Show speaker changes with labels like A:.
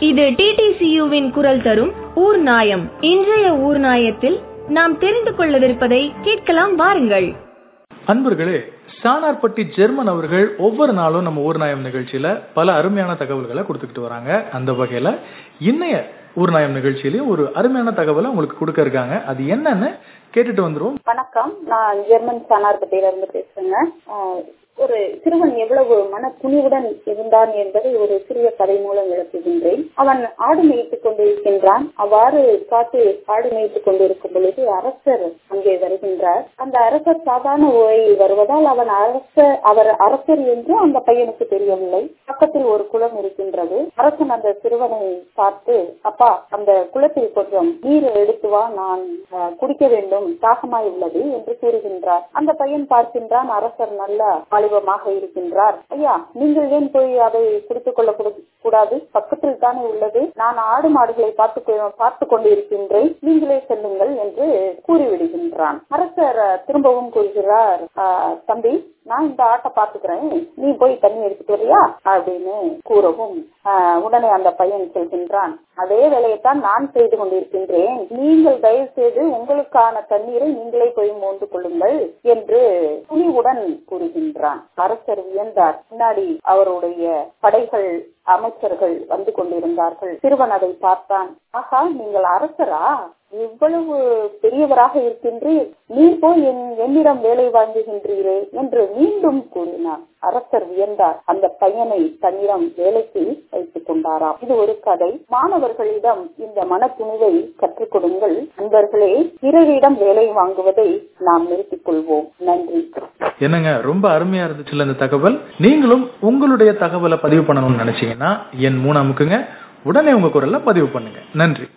A: இது டிடிசியுவின் குரல் தரும் ஊர் நாயம் இன்றைய ஊர் நாயத்தில் நாம் தெரிந்து கொள்ளவிருப்பதை கேட்கலாம் வாருங்கள்
B: அன்பர்களே சானார்பட்டி ஜெர்மன் அவர்கள் ஒவ்வொரு நாளும் நம்ம ஊர்நாயம் நிகழ்ச்சியில பல அருமையான தகவல்களை கொடுத்துக்கிட்டு வராங்க அந்த வகையில இன்னைய ஊர்நாயம் நிகழ்ச்சியிலயும் ஒரு அருமையான தகவலை உங்களுக்கு கொடுக்க இருக்காங்க அது என்னன்னு கேட்டுட்டு வந்துருவோம்
C: வணக்கம் நான் ஜெர்மன் சானார்பட்டியில இருந்து பேசுறேங்க ஆஹ் ஒரு சிறுவன் எவ்வளவு மன துணிவுடன் இருந்தான் என்பதை ஒரு சிறிய கதை மூலம் விளக்குகின்றேன் அவன் ஆடு மேய்த்துக் கொண்டிருக்கின்றான் அவ்வாறு காட்டு ஆடு மேய்த்துக் கொண்டிருக்கும் பொழுது அரசர் அங்கே வருகின்றார் அந்த அரசர் சாதாரண உரையில் வருவதால் அவன் அரச அவர் அரசர் என்று அந்த பையனுக்கு தெரியவில்லை பக்கத்தில் ஒரு குளம் இருக்கின்றது அரசன் அந்த சிறுவனை பார்த்து அப்பா அந்த குளத்தில் கொஞ்சம் நீர் எடுத்து வா நான் ஆஹ், குடிக்க வேண்டும் தாகமாய் உள்ளது என்று கூறுகின்றார் அந்த பையன் பார்க்கின்றான் அரசர் நல்ல வாலிபமாக இருக்கின்றார் ஐயா நீங்கள் ஏன் போய் அதை குடித்துக் கொள்ள கூடு- கூடாது பக்கத்தில் தானே உள்ளது நான் ஆடு மாடுகளை பார்த்து கொ- பார்த்து கொண்டிருக்கின்றேன் நீங்களே செல்லுங்கள் என்று கூறிவிடுகின்றான் அரசர் அஹ், திரும்பவும் கூறுகிறார் "ஆஹ், தம்பி நான் இந்த ஆட்டை பாத்துக்கிறேன் நீ போய் தண்ணி எடுத்துட்டு வரியா அப்படின்னு கூறவும் ஆஹ், உடனே அந்த பையன் சொல்கின்றான் அதே வேலையைத்தான் நான் செய்து கொண்டிருக்கின்றேன் நீங்கள் தயவு செய்து உங்களுக்கான தண்ணீரை நீங்களே போய் மோந்து கொள்ளுங்கள் என்று துணிவுடன் கூறுகின்றான் அரசர் வியந்தார் பின்னாடி அவருடைய படைகள் அமைச்சர்கள் வந்து கொண்டிருந்தார்கள் சிறுவன் அதை பார்த்தான் ஆஹா நீங்கள் அரசரா இவ்வளவு பெரியவராக இருக்கின்றீர் நீ போய் என்- என்னிடம் வேலை வாங்குகின்றீரே என்று மீண்டும் கூறினார் அரசர் வியந்தார் அந்த பையனை தன்னிடம் வேலைக்கு வைத்துக் கொண்டாராம் இது ஒரு கதை மாணவர்களிடம் இந்த மனத்துணிவை கற்றுக் கொடுங்கள் நண்பர்களே பிறரிடம் வேலை வாங்குவதை நாம் நிறுத்திக் கொள்வோம் நன்றி
B: என்னங்க ரொம்ப அருமையா இருந்துச்சுல இந்த தகவல் நீங்களும் உங்களுடைய தகவலை பதிவு பண்ணணும்னு நினைச்சீங்கன்னா என் மூணு அமுக்குங்க உடனே உங்க குரல்ல பதிவு பண்ணுங்க நன்றி